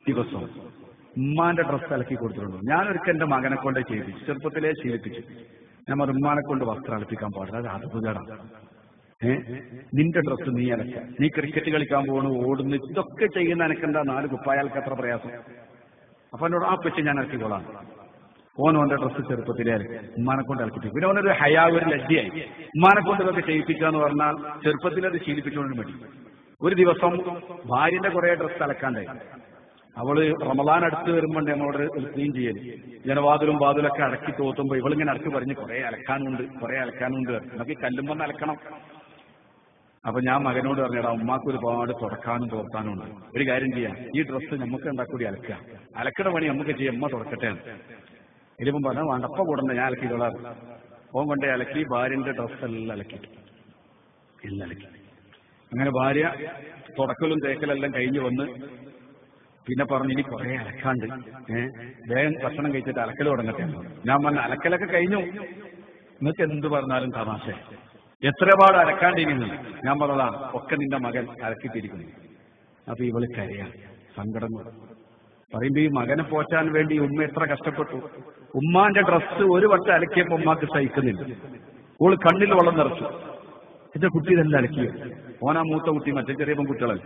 ദിവസം ഉമ്മാന്റെ ഡ്രസ്സ് അലക്കി കൊടുത്തിട്ടുണ്ട് ഞാനൊരിക്കൽ എന്റെ മകനെ കൊണ്ട് ചെയ്യിപ്പിച്ചു ചെറുപ്പത്തിലേ ശീലിപ്പിച്ചു ഞാൻ പറഞ്ഞു, ഉമ്മാനെ കൊണ്ട് വസ്ത്രം അലപ്പിക്കാൻ പാടില്ല അത് അതുപകടം ഏ നിന്റെ ഡ്രസ്സ് നീ അലക്ക നീ ക്രിക്കറ്റ് കളിക്കാൻ പോകണു ഓടുന്നു ഇതൊക്കെ ചെയ്യുന്ന എനക്കെന്താ നാല് കുപ്പായാൾക്ക് അത്ര പ്രയാസം അപ്പൊ എന്നോട് ആ പറ്റി ഞാൻ ഇറക്കിക്കോളാം ഓൻ ഓന്റെ ഡ്രസ്സ് ചെറുപ്പത്തിലേ അലക്കി ഉമ്മാനെ കൊണ്ട് അലക്കിച്ചു പിന്നെ ഓനൊരു ഹയാ ഒരു ലജ്ജയായി ഉമ്മാനെ കൊണ്ട് ഇതൊക്കെ ചെയ്യിപ്പിക്കുക എന്ന് പറഞ്ഞാൽ ചെറുപ്പത്തിൽ അത് ശീലിപ്പിച്ചുകൊണ്ട് മതി ഒരു ദിവസം ഭാര്യന്റെ കുറെ ഡ്രസ്സ് അലക്കാണ്ടായി അവള് റമദാൻ അടുത്ത് വരുമ്പോൾ നമ്മളോട് ക്ലീൻ ചെയ്യല് ജനവാതിലും വാതിലൊക്കെ അടക്കി തോത്തുമ്പോ ഇവളിങ്ങനെ അടക്കി പറഞ്ഞ് കുറെ അലക്കാനുണ്ട് കുറെ അലക്കാനുണ്ട് നമുക്ക് കല്ലുമ്പോ അലക്കണം അപ്പൊ ഞാൻ മകനോട് പറഞ്ഞടാ ഉമ്മാക്ക് ഒരുപാട് തുടക്കാനും തോർത്താനും ഉണ്ട് ഒരു കാര്യം ചെയ്യാം ഈ ഡ്രസ്സ് നമുക്ക് ഉണ്ടാക്കൂടി അലക്കുക അലക്കട പണി നമുക്ക് ചെയ്യാം ഉമ്മ തുടക്കട്ടെ ഇതിപ്പം പറഞ്ഞാൽ വണ്ടപ്പ കൂടണ്ട ഞാൻ അലക്കി തൊടാറ് ഓൻ കൊണ്ടേ അലക്കി ഭാര്യന്റെ ഡ്രസ്സ് എല്ലാം അലക്കി എല്ലാം അലക്കി അങ്ങനെ ഭാര്യ തുടക്കലും തേക്കലെല്ലാം കഴിഞ്ഞ് വന്ന് പിന്നെ പറഞ്ഞു ഇനി കുറെ അലക്കാണ്ട് ഏഹ് വേഗം ഭക്ഷണം കഴിച്ചിട്ട് അലക്കൽ തുടങ്ങട്ടെ എന്ന് പറഞ്ഞു. ഞാൻ പറഞ്ഞ അലക്കലൊക്കെ കഴിഞ്ഞു നിങ്ങൾക്ക് എന്ത് പറഞ്ഞാലും തമാശ എത്ര പാട് അലക്കാണ്ടിരിക്കുന്നു ഞാൻ പറഞ്ഞതാ ഒക്കെ നിന്റെ മകൻ അലക്കിത്തിരിക്കുന്നു അപ്പൊ ഇവള് കരയാ സങ്കടം കൊണ്ട്. പറയുമ്പോ ഈ മകനെ പോറ്റാൻ വേണ്ടി ഉമ്മ എത്ര കഷ്ടപ്പെട്ടു ഉമ്മാന്റെ ഡ്രസ്സ് ഒരു വട്ടം അലക്കിയപ്പോ ഉമ്മാക്ക് സഹിക്കുന്നില്ല ഓള് കണ്ണിൽ വെള്ളം നിറച്ചു എന്റെ കുട്ടി ഇതെല്ലാം അലക്കിയോ ഓനാ മൂത്ത കുട്ടി മറ്റേ ചെറിയ പെൺകുട്ടികളല്ല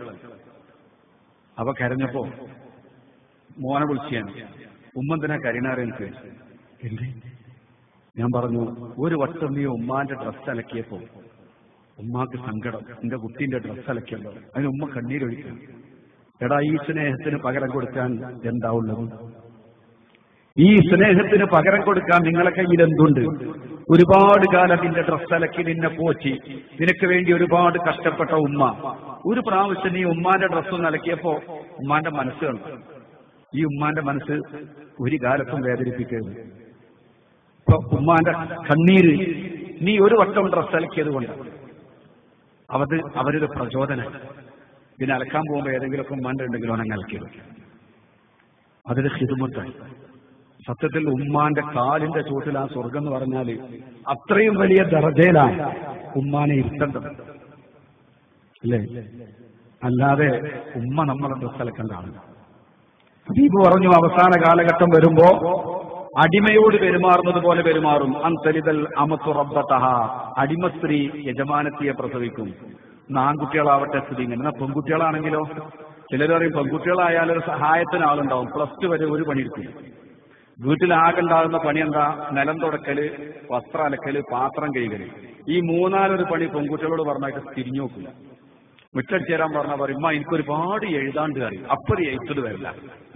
അവ കരഞ്ഞപ്പോ മോനെ വിളിച്ചാണ് ഉമ്മന്തിനാ കരീനാറെ എനിക്ക് എന്ത് ഞാൻ പറഞ്ഞു ഒരു വട്ടം നീ ഉമ്മാന്റെ ഡ്രസ്സ് അലക്കിയപ്പോ ഉമ്മാക്ക് സങ്കടം എന്റെ കുട്ടീന്റെ ഡ്രസ്സ് അലക്കിയല്ലോ അതിന് ഉമ്മ കണ്ണീരൊഴിക്കും എടാ ഈ സ്നേഹത്തിന് പകരം കൊടുക്കാൻ എന്താ ഉള്ളത് ഈ സ്നേഹത്തിന് പകരം കൊടുക്കാൻ നിങ്ങളെ കയ്യിൽ എന്തുണ്ട് ഒരുപാട് കാലം നിന്റെ ഡ്രസ് അലക്കി നിന്നെ പോറ്റി നിനക്ക് വേണ്ടി ഒരുപാട് കഷ്ടപ്പെട്ട ഉമ്മ ഒരു പ്രാവശ്യം നീ ഉമ്മാന്റെ ഡ്രസ്സ് ഒന്ന് അലക്കിയപ്പോ ഉമ്മാന്റെ മനസ്സ് കണ്ടു ഈ ഉമ്മാന്റെ മനസ്സ് ഒരു കാലത്തും വേദനിപ്പിക്കരുത് ഇപ്പൊ ഉമ്മാന്റെ കണ്ണീര് നീ ഒരു വട്ടം ഡ്രസ് അലക്കിയത് കൊണ്ട് അവത് അവരൊരു പ്രചോദനം പിന്നെ അലക്കാൻ പോകുമ്പോൾ ഏതെങ്കിലുമൊക്കെ ഉമ്മാന്റെ ഉണ്ടെങ്കിലും അവനങ്ങ് അലക്കിയത് അതൊരു ഹിതുമത്തായി സത്യത്തിൽ ഉമ്മാന്റെ കാലിന്റെ ചൂട്ടിൽ ആ സ്വർഗം എന്ന് പറഞ്ഞാല് അത്രയും വലിയ ദർജയിലാണ് ഉമ്മാനെ ഇരുത്തേണ്ടത് അല്ലേ അല്ലാതെ ഉമ്മ നമ്മളെ ഡ്രസ് അലക്കേണ്ടതാണ് ഹബീബ് പറഞ്ഞു അവസാന കാലഘട്ടം വരുമ്പോ അടിമയോട് പെരുമാറുന്നത് പോലെ പെരുമാറും അന്തലിതൽ അമത്തു റബ്ബത്തഹ അടിമ സ്ത്രീ യജമാനത്തിയെ പ്രസവിക്കും ആൺകുട്ടികളാവട്ടെ സ്ഥിതി ഇങ്ങനെ എന്നാ പെൺകുട്ടികളാണെങ്കിലോ ചിലർ പറയും പെൺകുട്ടികളായാലും ഒരു സഹായത്തിന് ആളുണ്ടാവും പ്ലസ് ടു വരെ ഒരു പണിയെടുക്കും വീട്ടിലാകെണ്ടാകുന്ന പണി എന്താ നിലം തുടക്കല് വസ്ത്രം അലക്കല് പാത്രം കഴുകല് ഈ മൂന്നാലൊരു പണി പെൺകുട്ടികളോട് പറഞ്ഞായിട്ട് തിരിഞ്ഞു നോക്കില്ല മുറ്റടിച്ചേരാൻ പറഞ്ഞാൽ പറയും "ഉമ്മ, എനിക്കൊരുപാട് എഴുതാണ്ട് അറിയും അപ്പൊ ഒരു എഴുത്തത് വരില്ല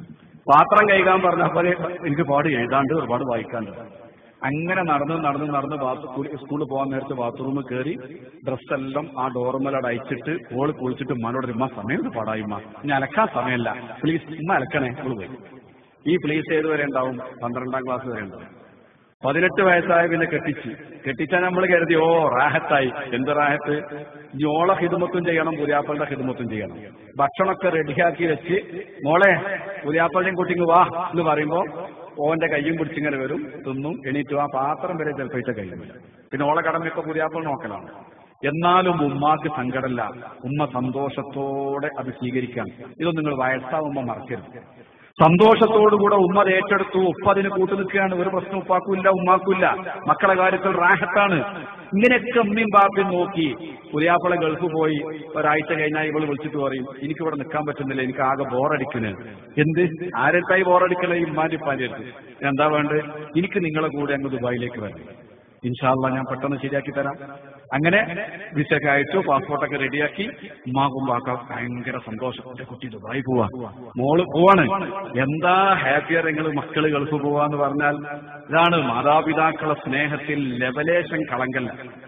പാത്രം കഴുകാൻ പറഞ്ഞ പോലെ എനിക്ക് പാട് എഴുതാണ്ട് ഒരുപാട് വായിക്കാണ്ട് അങ്ങനെ നടന്ന് നടന്ന് നടന്ന് ബാത്ത് സ്കൂളിൽ പോകാൻ നേരത്ത് ബാത്റൂമിൽ കയറി ഡ്രസ്സെല്ലാം ആ ഡോർമലോട് അയച്ചിട്ട് ഓള് കുളിച്ചിട്ട് ഉമ്മാനോട് ഉമ്മ സമയം പാടായി ഉമ്മ ഞാൻ അലക്കാൻ സമയമല്ല പ്ലീസ് ഉമ്മ അലക്കണേ ഓള് പോയി ഈ പ്ലീസ് ഏത് വരെ ഉണ്ടാവും പന്ത്രണ്ടാം ക്ലാസ് വരെ ഉണ്ടാവും പതിനെട്ട് വയസ്സായ പിന്നെ കെട്ടിച്ച് കെട്ടിച്ചാൽ നമ്മൾ കരുതി ഓ റാഹത്തായി എന്ത് റാഹത്ത് ഞോളെ ഹിതുമത്തും ചെയ്യണം പുതിയാപ്പളുടെ ഹിതുമത്തും ചെയ്യണം ഭക്ഷണമൊക്കെ റെഡിയാക്കി വെച്ച് മോളെ പുതിയാപ്പളുടെയും കുട്ടിക്ക് വാ എന്ന് പറയുമ്പോ ഓന്റെ കയ്യും പിടിച്ചിങ്ങനെ വരും തിന്നും എണീറ്റും ആ പാത്രം വരെ ചിലപ്പോഴത്തെ കഴിയും പിന്നെ ഓളെ കടമയൊക്കെ പുതിയാപ്പൾ നോക്കലാണ് എന്നാലും ഉമ്മാക്ക് സങ്കടമല്ല ഉമ്മ സന്തോഷത്തോടെ അത് സ്വീകരിക്കാൻ ഇതൊന്നും നിങ്ങൾ വയസ്സാവുമ്പോ മറക്കരുത് സന്തോഷത്തോടുകൂടെ ഉമ്മ അത് ഏറ്റെടുത്തു ഉപ്പ അതിന് കൂട്ടു നിൽക്കുകയാണ് ഒരു പ്രശ്നം ഉപ്പാക്കൂല്ല ഉമ്മാക്കൂല്ല മക്കളെ കാര്യത്തിൽ റാഹത്താണ് ഇങ്ങനെയൊക്കെ ഉമ്മയും ബാപ്പയും നോക്കി പുതിയാപ്പളെ ഗൾഫ് പോയി ഒരാഴ്ച കഴിഞ്ഞാൽ ഇവള് വിളിച്ചിട്ട് പറയും എനിക്കിവിടെ നിൽക്കാൻ പറ്റുന്നില്ല എനിക്ക് ആകെ ബോറടിക്കുന്നത് എന്ത് ആരെത്തായി ബോറടിക്കല ഈ ഉമ്മാന്റെ ഇപ്പാന്റെ അടുത്ത് എന്താ വേണ്ടത് എനിക്ക് നിങ്ങളെ കൂടെ അങ്ങ് ദുബായിലേക്ക് വരണം ഇൻഷാല്ല ഞാൻ പെട്ടെന്ന് ശരിയാക്കി തരാം അങ്ങനെ വിസയൊക്കെ അയച്ചു പാസ്പോർട്ടൊക്കെ റെഡിയാക്കി ഉമ്മാക്കും പാക്ക ഭയങ്കര സന്തോഷം എന്റെ കുട്ടി ദുബായി പോവാ മോള് പോവാണ് എന്താ ഹാപ്പിയർ നിങ്ങൾ മക്കള് ഗൾഫ് പോവാന്ന് പറഞ്ഞാൽ ഇതാണ് മാതാപിതാക്കളെ സ്നേഹത്തിൽ ലെവലേശം കളങ്കല്ല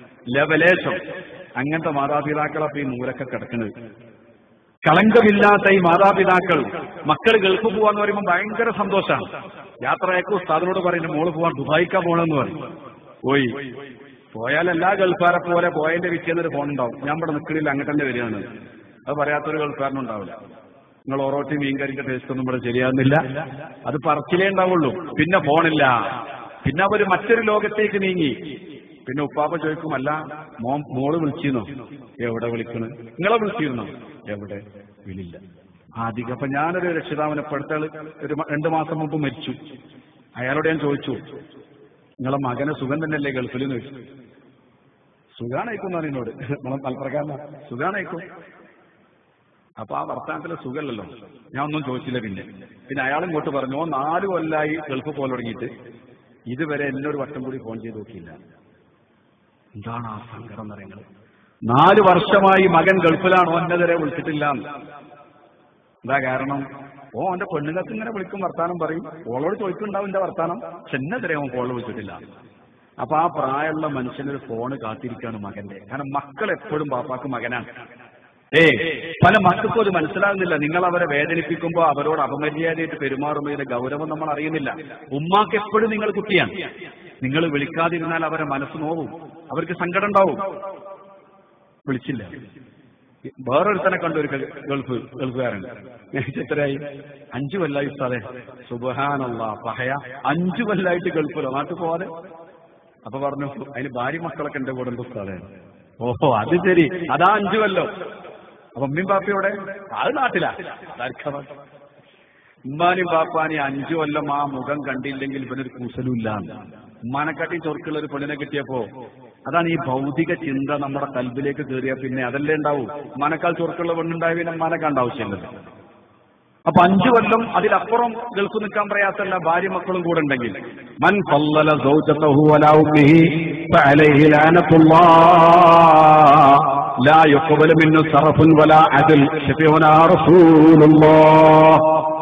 ലെവലേശം അങ്ങനത്തെ മാതാപിതാക്കളൊക്കെ ഈ മൂലൊക്കെ കിടക്കുന്നത് കളങ്കമില്ലാത്ത ഈ മാതാപിതാക്കൾ മക്കൾ ഗൾഫ് പോവാന്ന് പറയുമ്പോൾ ഭയങ്കര സന്തോഷമാണ് യാത്രയൊക്കെ ഉസ്താദിനോട് പറയുന്നു മോള് പോവാൻ ദുബായിക്കാ പോണെന്ന് പറയും പോയി പോയാൽ എല്ലാ ഗൾഫാരെ പോലെ പോയതിന്റെ വിറ്റേന്ന് ഒരു ഫോൺ ഉണ്ടാവും ഞാൻ ഇവിടെ നിൽക്കണില്ല അങ്ങോട്ട് തന്നെ വരികയാണ് അത് പറയാത്തൊരു ഗൾഫാരനും ഉണ്ടാവില്ല നിങ്ങൾ ഓറോട്ടി മീൻകറിന്റെ ടേസ്റ്റ് ഒന്നും ഇവിടെ ശരിയാകുന്നില്ല അത് പറച്ചിലേ ഉണ്ടാവുള്ളൂ പിന്നെ ഫോണില്ല പിന്നെ അവര് മറ്റൊരു ലോകത്തേക്ക് നീങ്ങി പിന്നെ ഉപ്പാപ്പ ചോദിക്കും അല്ല മോൻ മോള് വിളിച്ചിരുന്നോ എവിടെ വിളിക്കണ് നിങ്ങളെ വിളിച്ചിരുന്നോ എവിടെ വിളില്ല അധികം അപ്പൊ ഞാനൊരു രക്ഷിതാവിനെ ഇപ്പോഴത്തെ ആള് ഒരു മ- രണ്ടു മാസം മുമ്പ് മരിച്ചു അയാളോട് ഞാൻ ചോദിച്ചു നിങ്ങളെ മകന് സുഖം തന്നെയല്ലേ ഗൾഫിൽ എന്ന് ചോദിച്ചു സുഖാണേക്കും എന്നോട് നമ്മളെ മലപ്രകാരം സുഖാണേക്കും അപ്പൊ ആ വർത്താനത്തിൽ സുഖമല്ലല്ലോ ഞാൻ ഒന്നും ചോദിച്ചില്ല പിന്നെ പിന്നെ അയാൾ ഇങ്ങോട്ട് പറഞ്ഞു "ഓ, നാല് കൊല്ലായി ഗൾഫ് പോലെ തുടങ്ങിയിട്ട് ഇതുവരെ എന്നൊരു വട്ടം കൂടി ഫോൺ ചെയ്ത് നോക്കിയില്ല എന്താണ് ആ സങ്കടം എന്ന് പറയുന്നത് നാല് വർഷമായി മകൻ ഗൾഫിലാണ് ഓന്നെതിരെ വിളിച്ചിട്ടില്ല എന്താ കാരണം ഓ അവന്റെ പെണ്ണുങ്ങൾക്ക് ഇങ്ങനെ വിളിക്കും വർത്താനം പറയും ഓളോട് ചോദിക്കുന്നുണ്ടാവും എന്റെ വർത്താനം പക്ഷെ എന്നെതിരെ ഓൻ കോള് വിളിച്ചിട്ടില്ല അപ്പൊ ആ പ്രായമുള്ള മനുഷ്യനൊരു ഫോണ് കാത്തിരിക്കാണ് മകന്റെ കാരണം മക്കൾ എപ്പോഴും പാപ്പാക്ക് മകനാണ് ഏ പല മക്കൾക്കും അത് മനസ്സിലാകുന്നില്ല നിങ്ങൾ അവരെ വേദനിപ്പിക്കുമ്പോൾ അവരോട് അപമര്യാദയായിട്ട് പെരുമാറുന്നതിന്റെ ഗൗരവം നമ്മൾ അറിയുന്നില്ല ഉമ്മാക്ക് എപ്പോഴും നിങ്ങൾ കുട്ടിയാണ് നിങ്ങൾ വിളിക്കാതിരുന്നാൽ അവരെ മനസ്സ് നോവും അവർക്ക് സങ്കടം ഉണ്ടാവും വിളിച്ചില്ല വേറൊരുത്തനെ കണ്ടു ഒരു ഗ- ഗൾഫ് ഗൾഫുകാരൻ എത്രയായി അഞ്ചു കൊല്ലായി ഉസ്താദെ സുബഹാനല്ല പഹയ അഞ്ചു കൊല്ലായിട്ട് ഗൾഫിലോ നാട്ടിൽ പോവാതെ അപ്പൊ പറഞ്ഞു അതിന് ഭാര്യ മക്കളൊക്കെ എന്റെ കൂടെ ഉണ്ട് ഉസ്താദെ ഓഹോ അത് ശരി അതാ അഞ്ചു കൊല്ലോ അപ്പൊ ഉമ്മയും പാപ്പയോടെ അത് നാട്ടിലാ അതാർക്കവാ ഉമ്മാനും പാപ്പാനും അഞ്ചു കൊല്ലം ആ മുഖം കണ്ടില്ലെങ്കിൽ ഇവനൊരു കൂസലുമില്ല ഉമ്മാനെക്കാട്ടി ചൊറുക്കുള്ള ഒരു പെണ്ണിനെ കിട്ടിയപ്പോ അതാണ് ഈ ഭൗതിക ചിന്ത നമ്മുടെ കൽബിലേക്ക് കയറിയ പിന്നെ അതല്ലേ ഉണ്ടാവൂ ഉമ്മാനേക്കാൾ ചൊറുക്കുള്ള പെണ്ണുണ്ടായ പിന്നെ ഉമ്മാനേക്കാൾ ആവശ്യമില്ലല്ലോ അപ്പൊ അഞ്ചു കൊല്ലം അതിലപ്പുറം ഗൾഫ് നിൽക്കാൻ പ്രയാസമല്ല ഭാര്യ മക്കളും കൂടെ ഉണ്ടെങ്കിൽ മൻ ഫല്ലല സൗജതഹു അലാ ഉമ്മിഹി ഫഅലൈഹി ലഅനത്തുല്ലാഹ് ലാ യുഖബലു മിന്നു സറഫുൻ വലാ അദൽ ഷഫീഉനാ റസൂലുള്ളാഹ്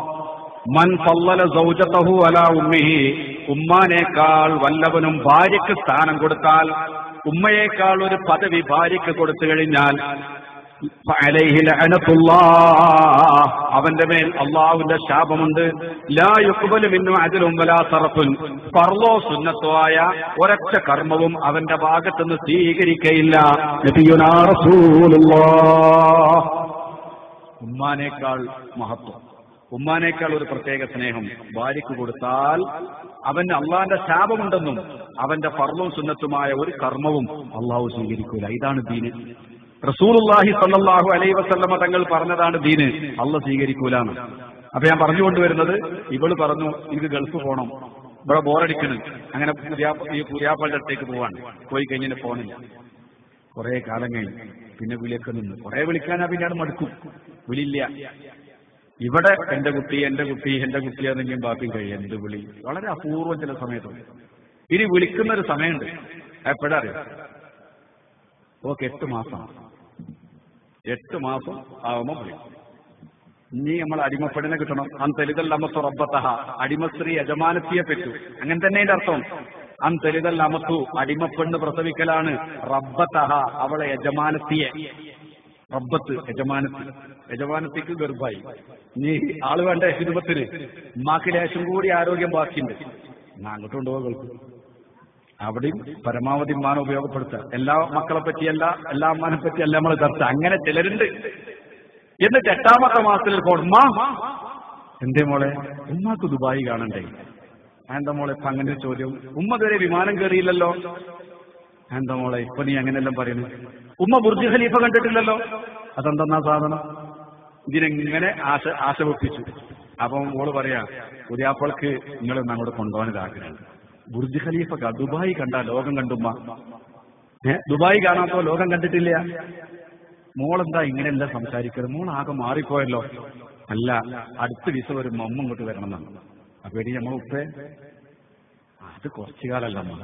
മൻ ഫല്ലല സൗജതഹു അലാ ഉമ്മിഹി ഉമ്മാനേക്കാൾ വല്ലവനും ഭാര്യയ്ക്ക് സ്ഥാനം കൊടുത്താൽ ഉമ്മയേക്കാൾ ഒരു പദവി ഭാര്യയ്ക്ക് കൊടുത്തു കഴിഞ്ഞാൽ ഫഅലൈഹി ലഅനത്തുല്ലാഹ്. അവന്റെ മേൽ അള്ളാഹുവിന്റെ ശാപമുണ്ട് ലാ യുഖ്ബലു മിന്നു അജ്ലുൻ വലാ സറഫുൻ ഫർളോ സുന്നത്തോ ആയ ഒരൊറ്റ കർമ്മവും അവന്റെ ഭാഗത്തുനിന്ന് സ്വീകരിക്കയില്ല നബിയുനാ റസൂലുള്ളാഹ് ഉമ്മാനേക്കാൾ മഹത്വം ഉമ്മാനേക്കാൾ ഒരു പ്രത്യേക സ്നേഹം ഭാര്യയ്ക്ക് കൊടുത്താൽ അവന് അള്ളാന്റെ ശാപമുണ്ടെന്നും അവന്റെ ഫർളും സുന്നത്തുമായ ഒരു കർമ്മവും അള്ളാഹു സ്വീകരിക്കൂല ഇതാണ് ദീന് റസൂലുള്ളാഹി സല്ലല്ലാഹു അലൈഹി വസല്ലമ തങ്ങൾ പറഞ്ഞതാണ് ദീന് അള്ള സ്വീകരിക്കൂലാണ് അപ്പൊ ഞാൻ പറഞ്ഞുകൊണ്ടുവരുന്നത് ഇവള് പറഞ്ഞു എനിക്ക് ഗൾഫ് പോകണം ഇവിടെ ബോറടിക്കണ് അങ്ങനെ പുതിയാപ്പ- ഈ പുതിയാപ്പളുടെ അടുത്തേക്ക് പോവാണ് പോയി കഴിഞ്ഞാൽ ഫോണില്ല കുറെ കാലം കഴിഞ്ഞു പിന്നെ വിളിയൊക്കെ നിന്ന് കുറെ വിളിക്കാനാ പിന്നെ അത് മടുക്കും വിളിയില്ല ഇവിടെ എന്റെ കുട്ടി എന്റെ കുട്ടി എന്റെ കുട്ടി എന്നെങ്കിലും ബാക്കി കഴിയും എന്ത് വിളി വളരെ അപൂർവം ചില സമയത്തുണ്ട് ഇനി വിളിക്കുന്ന ഒരു സമയമുണ്ട് എപ്പോഴാ അറിയാം ഓക്കെ എട്ട് മാസം എട്ട് മാസം ആവുമ്പോ വിളിക്കും ഇനി നമ്മൾ അടിമപ്പെടിനെ കിട്ടണം അന്തലിതൽ അമത്തു റബ്ബത്തഹ അടിമസ്ത്രീ യജമാനത്തിയെ പറ്റു അങ്ങനെ തന്നെ അതിന്റെ അർത്ഥം അന്തലിതൽ അമത്തു അടിമപ്പെണ്ണ് പ്രസവിക്കലാണ് റബ്ബത്തഹ അവളെ യജമാനത്തിയെ റബ്ബത്ത് യജമാനത്തി യജമാനത്തിക്ക് ഗർഭായി ഇനി ആള് വേണ്ട ഹിതുമത്തിന് ഉമ്മാക്ക് ലേശം കൂടി ആരോഗ്യം ബാക്കിയുണ്ട് എന്നാ അങ്ങോട്ട് കൊണ്ടുപോകാൻ കേൾക്കും അവിടെയും പരമാവധി ഉമ്മാനെ ഉപയോഗപ്പെടുത്തുക എല്ലാ മക്കളെ പറ്റിയല്ല എല്ലാ അമ്മാനെ പറ്റിയല്ല നമ്മൾ ചർച്ച അങ്ങനെ ചിലരുണ്ട് എന്നിട്ട് എട്ടാമത്തെ മാസത്തിൽ ഇപ്പോൾ ഉമ്മ എന്തേ മോളെ ഉമ്മാക്ക് ദുബായി കാണണ്ടേ എന്താ മോളെ ഇപ്പൊ അങ്ങനെ ഒരു ചോദ്യം ഉമ്മ ഇതുവരെ വിമാനം കയറിയില്ലല്ലോ എന്താ മോളെ ഇപ്പൊ നീ അങ്ങനെയെല്ലാം പറയുന്നു ഉമ്മ ബുർജ് ഖലീഫ കണ്ടിട്ടില്ലല്ലോ അതെന്തെന്നാ സാധനം ഇതിനെങ്ങനെ ആശ ആശ വെപ്പിച്ചു അപ്പം മോള് പറയാ പുതിയാപ്പൾക്ക് നിങ്ങൾ അങ്ങോട്ട് കൊണ്ടുപോകാൻ ഇതാഗ്രഹം ബുർജ് ഖലീഫ ക- ദുബായി കണ്ട ലോകം കണ്ടുമ്മ ഏ ദുബായി കാണാത്തോ ലോകം കണ്ടിട്ടില്ല മോളെന്താ ഇങ്ങനെയല്ല സംസാരിക്കുന്നത് മോൾ ആകെ മാറിപ്പോയല്ലോ അല്ല അടുത്ത വിസ വരുമ്പോ അമ്മ ഇങ്ങോട്ട് വരണം എന്നാണ് അപ്പൊ ഇനി നമ്മൾ ഉപ്പേ അത് കുറച്ചു കാലല്ല അമ്മ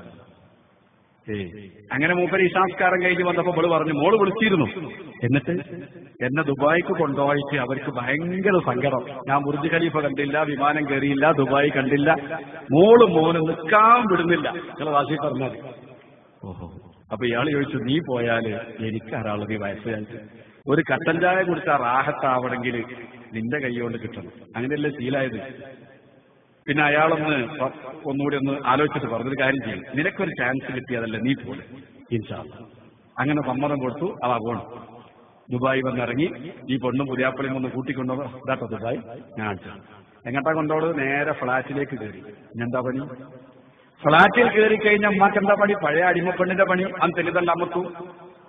ഏ അങ്ങനെ മൂപ്പര് ഇഷാംസ്കാരം കഴിഞ്ഞ് വന്നപ്പോ മോള് പറഞ്ഞു മോള് വിളിച്ചിരുന്നു എന്നിട്ട് എന്നെ ദുബായിക്ക് കൊണ്ടുപോയിട്ട് അവർക്ക് ഭയങ്കര സങ്കടം ഞാൻ ബുർജ് ഖലീഫ കണ്ടില്ല വിമാനം കയറിയില്ല ദുബായ് കണ്ടില്ല മോള് മോന് നിൽക്കാൻ വിടുന്നില്ല ചില വാശി പറഞ്ഞാൽ ഓഹോ അപ്പൊ ഇയാൾ ചോദിച്ചു നീ പോയാല് എനിക്കാരാള് നീ വയസ്സുകാലത്ത് ഒരു കട്ടൻ ചായ കുടിച്ചാ റാഹത്താവണമെങ്കിൽ നിന്റെ കൈ കൊണ്ട് കിട്ടണം അങ്ങനെയല്ലേ ശീലായത് പിന്നെ അയാളൊന്ന് പ- ഒന്നുകൂടി ഒന്ന് ആലോചിച്ചിട്ട് പറഞ്ഞൊരു കാര്യം ചെയ്യും നിനക്കൊരു ചാൻസ് കിട്ടിയതല്ലേ നീ പോലെ ഇൻഷാല്ല അങ്ങനെ സമ്മതം കൊടുത്തു അവ പോണം ദുബായി വന്നിറങ്ങി ഈ പെണ്ണും പുതിയാപ്പളിയും ഒന്ന് കൂട്ടിക്കൊണ്ടോ ഇതാട്ടോ ദുബായ് ഞാൻ കാണിച്ചു എങ്ങോട്ടാ കൊണ്ടോളൂ നേരെ ഫ്ളാറ്റിലേക്ക് കയറി എന്താ പണി ഫ്ളാറ്റിൽ കയറി കഴിഞ്ഞ അമ്മക്ക് എന്താ പണി പഴയ അടിമപ്പെണ്ണിന്റെ പണി അന്ന് തെളിതല്ല അമർത്തു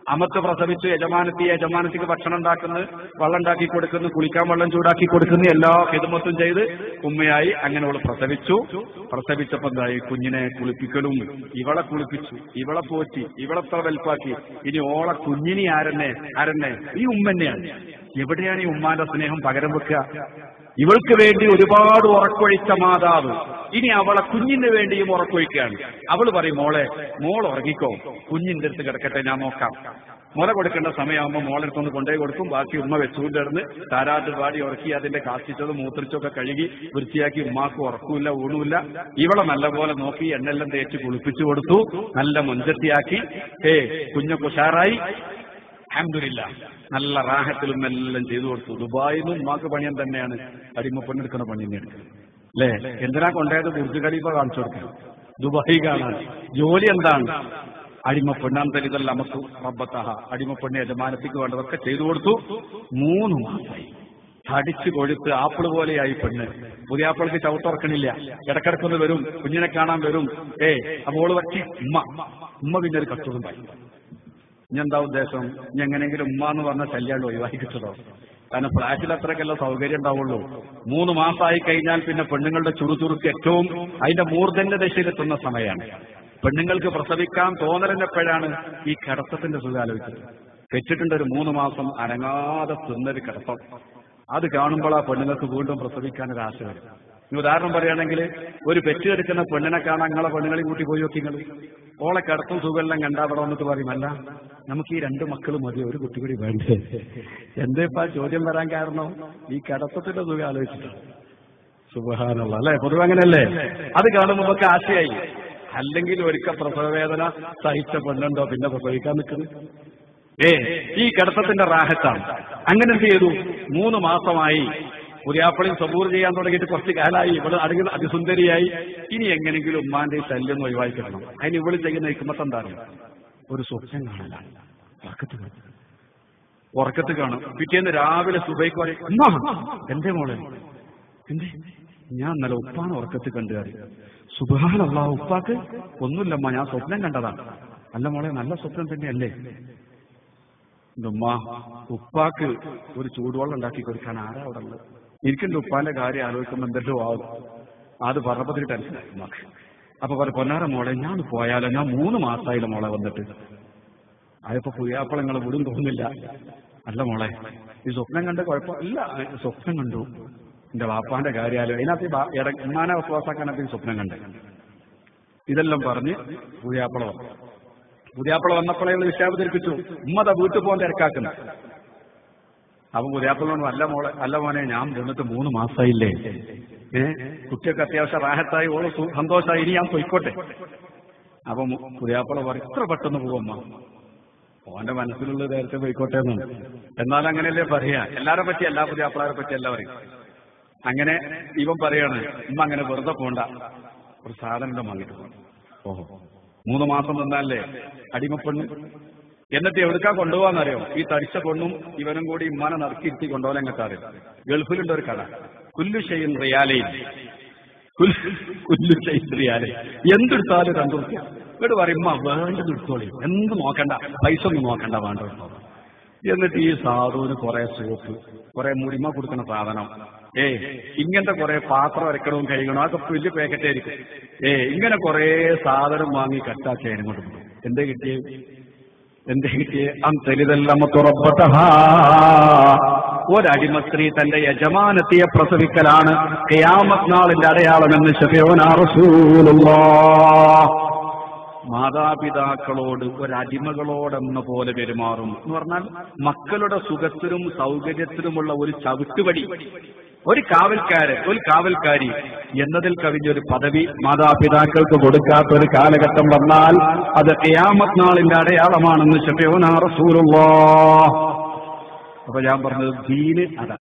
അമത്ത് പ്രസവിച്ചു യജമാനത്തി യജമാനത്തിക്ക് ഭക്ഷണം ഉണ്ടാക്കുന്നു വെള്ളം ഉണ്ടാക്കി കൊടുക്കുന്നു കുളിക്കാൻ വെള്ളം ചൂടാക്കി കൊടുക്കുന്നു എല്ലാ ഹിതമത്തും ചെയ്ത് ഉമ്മയായി അങ്ങനെ അവള് പ്രസവിച്ചു പ്രസവിച്ചപ്പോ എന്തായി കുഞ്ഞിനെ കുളിപ്പിക്കലും ഇവളെ കുളിപ്പിച്ചു ഇവളെ പോറ്റി ഇവളെ ഇത്ര വലുപ്പാക്കി ഇനി ഓളെ കുഞ്ഞിനി ആരെന്നെ ആരെന്നെ ഈ ഉമ്മന്നെയാണ് എവിടെയാണ് ഈ ഉമ്മാന്റെ സ്നേഹം പകരം വെക്കുക ഇവൾക്ക് വേണ്ടി ഒരുപാട് ഉറക്കൊഴിച്ച മാതാവ് ഇനി അവളെ കുഞ്ഞിന് വേണ്ടിയും ഉറക്കൊഴിക്കുകയാണ് അവള് പറയും മോളെ മോൾ ഉറങ്ങിക്കോ കുഞ്ഞിന്റെ അടുത്ത് കിടക്കട്ടെ ഞാൻ നോക്കാം മുല കൊടുക്കേണ്ട സമയമാകുമ്പോൾ മോളെടുത്തൊന്ന് കൊണ്ടുപോയി കൊടുക്കും ബാക്കി ഉമ്മ വെച്ചുകൊണ്ടിരുന്ന് താരാട്ട് പാടി ഉറക്കി അതിന്റെ കാച്ചിച്ചത് മൂത്രിച്ചൊക്കെ കഴുകി വൃത്തിയാക്കി ഉമ്മാക്ക് ഉറക്കൂല ഊണുമില്ല ഇവളെ നല്ലപോലെ നോക്കി എണ്ണെല്ലാം തേച്ച് കുളിപ്പിച്ചു കൊടുത്തു നല്ല മുഞ്ചത്തിയാക്കി ഏ കുഞ്ഞൊക്കെ ഉഷാറായി അഹമ്മദില്ല നല്ല റാഹത്തിലും എല്ലാം ചെയ്തു കൊടുത്തു ദുബായിൽ നിന്ന് ഉമ്മാക്ക് പണിയൻ തന്നെയാണ് അടിമപ്പെണ്ണെടുക്കുന്ന പണി തന്നെ എടുക്കുന്നത് അല്ലേ എന്തിനാ കൊണ്ടുപോയത് ബുർജ് ഖലീഫ കാണിച്ചു കൊടുക്കാൻ ദുബായി കാണാൻ ജോലി എന്താണ് അടിമപ്പെണ്ണാൻ തരിതല്ല നമുക്ക് റബ്ബത്തഹ അടിമപ്പെണ്ണി യജമാനത്തിക്ക് വേണ്ടതൊക്കെ ചെയ്തു കൊടുത്തു മൂന്ന് മാസമായി തടിച്ചു കൊഴുത്ത് ആപ്പിൾ പോലെയായി പെണ്ണ് പുതിയ ആപ്പിൾക്ക് ചവിട്ടുറക്കണില്ല ഇടക്കിടക്കൊന്ന് വരും കുഞ്ഞിനെ കാണാൻ വരും ഏ അപ്പോൾ വറ്റി ഉമ്മ ഉമ്മ പിന്നെ ഒരു കച്ചവടം ഇനി എന്താ ഉദ്ദേശം ഇനി എങ്ങനെയെങ്കിലും ഉമ്മ എന്ന് പറഞ്ഞ ശല്യാണ്ട് ഒഴിവാക്കി കിട്ടതോ കാരണം ഫ്ലാറ്റിൽ അത്രയ്ക്കല്ല സൗകര്യം ഉണ്ടാവുള്ളൂ മൂന്ന് മാസമായി കഴിഞ്ഞാൽ പിന്നെ പെണ്ണുങ്ങളുടെ ചുറുചുറുക്ക് ഏറ്റവും അതിന്റെ മൂർധന്യ ദശയിലെത്തുന്ന സമയമാണ് പെണ്ണുങ്ങൾക്ക് പ്രസവിക്കാൻ തോന്നലെപ്പോഴാണ് ഈ കിടത്തത്തിന്റെ സുഖം ആലോചിച്ചത് വെച്ചിട്ടുണ്ട് ഒരു മൂന്ന് മാസം അനങ്ങാതെ തിന്നൊരു കിടത്തം അത് കാണുമ്പോൾ ആ പെണ്ണുങ്ങൾക്ക് വീണ്ടും പ്രസവിക്കാൻ ഒരു ആശ വരും ഇനി ഉദാഹരണം പറയുകയാണെങ്കിൽ ഒരു പെറ്റ് എടുക്കുന്ന പെണ്ണിനെ കാണാൻ നിങ്ങളെ പെണ്ണുങ്ങളെ കൂട്ടി പോയി നോക്കി നിങ്ങൾ ഓളെ കിടത്തും സുഖമെല്ലാം കണ്ടാ അവിടെ വന്നിട്ട് പറയും അല്ല നമുക്ക് ഈ രണ്ട് മക്കൾ മതി ഒരു കുട്ടി കൂടി വേണ്ടേ എന്താ ഇപ്പൊ ആ ചോദ്യം വരാൻ കാരണം ഈ കിടത്തത്തിന്റെ സുഖം ആലോചിച്ചിട്ടാണ് സുബഹാനുള്ള അല്ലെ പൊതുവെ അങ്ങനെയല്ലേ അത് കാണുമ്പോൾ നമുക്ക് ആശയായി അല്ലെങ്കിൽ ഒരിക്കൽ പ്രസവവേദന സഹിച്ച പെണ്ണുണ്ടോ പിന്നെ പ്രസവിക്കാൻ നിൽക്കുന്നത് ഏ ഈ കിടത്തത്തിന്റെ റാഹത്താണ് അങ്ങനെ എന്ത് ചെയ്തു മൂന്ന് മാസമായി പുതിയാപ്പളിയും സബൂർ ചെയ്യാൻ തുടങ്ങിയിട്ട് കുറച്ച് കാലായി ഇവള് അടുങ്ങി അതിസുന്ദരിയായി ഇനി എങ്ങനെങ്കിലും ഉമ്മാന്റെ ഈ ശല്യം ഒഴിവാക്കി കിട്ടണം അതിന് ഇവള് ചെയ്യുന്ന ഹിക്കുമത്ത് എന്താണ് ഒരു സ്വപ്നം കാണലാണ് ഉറക്കത്ത് കാണും ഉറക്കത്ത് കാണും പിറ്റേന്ന് രാവിലെ സുബൈക്ക് പറയും ഉമ്മ എന്തേ മോളെ എന്തേ ഞാൻ ഇന്നലെ ഉപ്പാണ് ഉറക്കത്ത് കണ്ടുകാരി സുബാനല്ല ഉപ്പാക്ക് ഒന്നുമില്ലമ്മ ഞാൻ സ്വപ്നം കണ്ടതാണ് അല്ല മോളെ നല്ല സ്വപ്നം തന്നെയല്ലേ ഉമ്മ ഉപ്പാക്ക് ഒരു ചൂടുവെള്ളം ഉണ്ടാക്കി കൊടുക്കാൻ ആരാ അവിടെ ഉള്ളത് എനിക്കെന്റെ ഉപ്പാന്റെ കാര്യം ആലോചിക്കുമ്പോൾ എന്തെല്ലോ ആവും അത് പറഞ്ഞപ്പത്തിന് ടെൻഷനായി ഉമ്മാക്ക് അപ്പൊ പറ പൊന്നാര മോളെ ഞാൻ പോയാലോ ഞാൻ മൂന്ന് മാസമായില്ല മോളെ വന്നിട്ട് അതിപ്പോ പുതിയാപ്പളങ്ങൾ വിടും തോന്നില്ല അല്ല മോളെ ഈ സ്വപ്നം കണ്ട് കുഴപ്പമില്ല സ്വപ്നം കണ്ടു എന്റെ വാപ്പാന്റെ കാര്യാലോ അതിനകത്ത് ഈ ബാ- ഇട- ഉമ്മാനെ വസ്വാസാക്കാനകത്ത് ഈ സ്വപ്നം കണ്ട് ഇതെല്ലാം പറഞ്ഞ് പുതിയാപ്പള വന്നു പുതിയാപ്പള വന്നപ്പോഴേ വിഷയം അവതരിപ്പിച്ചു ഉമ്മത വീട്ടിൽ പോകാൻ തിരക്കാക്കുന്നു അപ്പൊ പുതിയാപ്പളോട് അല്ല മോളെ അല്ല മോനെ ഞാൻ വന്നിട്ട് മൂന്ന് മാസമായില്ലേ ഏ കുട്ടിയൊക്കെ അത്യാവശ്യം റാഹത്തായി ഓള് സു- സന്തോഷമായി ഇനി ഞാൻ പൊയ്ക്കോട്ടെ അപ്പൊ മു- പുതിയാപ്പള പറയും ഇത്ര പെട്ടെന്ന് പോവമ്മ ഓന്റെ മനസ്സിലുള്ളത് നേരത്തെ പോയിക്കോട്ടെ എന്നാണ് എന്നാൽ അങ്ങനെയല്ലേ പറയാ എല്ലാരെ പറ്റി എല്ലാ പുതിയാപ്പിളാരെ പറ്റി എല്ലാം പറയും അങ്ങനെ ഇവൻ പറയാണ് ഉമ്മ അങ്ങനെ വെറുതെ പോണ്ട ഒരു സാധനം വാങ്ങിട്ട് പോകണം ഓഹോ മൂന്ന് മാസം നിന്നല്ലേ അടിമപ്പെണ്ണ് എന്നിട്ട് എവിടുക്കാ കൊണ്ടുപോകാന്നറിയോ ഈ തടിച്ച പെണ്ണും ഇവനും കൂടി ഇമ്മാനെ നറുക്കിരുത്തി കൊണ്ടുപോകാൻ ഞങ്ങൾക്ക് അറിയാം ഗൾഫിലുണ്ട് ഒരു കട കുല്ലു ഷെയ്ൻ റിയാലയിൽ കുൽ- കുല്ലു ഷെയ്ൻ റിയാലയിൽ എന്തെടുത്താലും രണ്ടു റുപ്യ ഇവിടെ പറയും ഉമ്മ വേണ്ടത് എടുത്തോളി എന്ത് നോക്കണ്ട പൈസ ഒന്നും നോക്കണ്ട വേണ്ട എടുത്തോളാം. എന്നിട്ട് ഈ സാധുവിന് കുറെ സോപ്പ് കുറെ മുരിമ കൊടുക്കുന്ന സാധനം ഏ ഇങ്ങനത്തെ കുറെ പാത്രം വരയ്ക്കണവും കഴിയണവും അതൊക്കെ വലിയ പാക്കറ്റ് ആയിരിക്കും ഏ ഇങ്ങനെ കുറെ സാധനം വാങ്ങി കട്ടാക്കി അതിനോട്ട് പോകും എന്തേ കിട്ടിയേ എന്തേ കിട്ടിയേ അന്തലിതെല്ലാം തുറപ്പട്ടഹാ ഒരടിമ സ്ത്രീ തന്റെ യജമാനത്തിയെ പ്രസവിക്കലാണ് ഖിയാമത്ത് നാളിന്റെ അടയാളമെന്ന് ഷഫിയോനാ റസൂലുള്ളാഹ് മാതാപിതാക്കളോട് ഒരടിമകളോടെന്ന പോലെ പെരുമാറും എന്ന് പറഞ്ഞാൽ മക്കളുടെ സുഖത്തിനും സൗകര്യത്തിനുമുള്ള ഒരു ചവിട്ടുപടി ഒരു കാവൽക്കാരൻ ഒരു കാവൽക്കാരി എന്നതിൽ കവിഞ്ഞൊരു പദവി മാതാപിതാക്കൾക്ക് കൊടുക്കാത്ത ഒരു കാലഘട്ടം വന്നാൽ അത് ഖിയാമത്ത് നാളിന്റെ അടയാളമാണെന്ന് ഷഫിയോനാ റസൂലുള്ളാഹ് അപ്പൊ ഞാൻ പറഞ്ഞത് ദീന് അതാണ്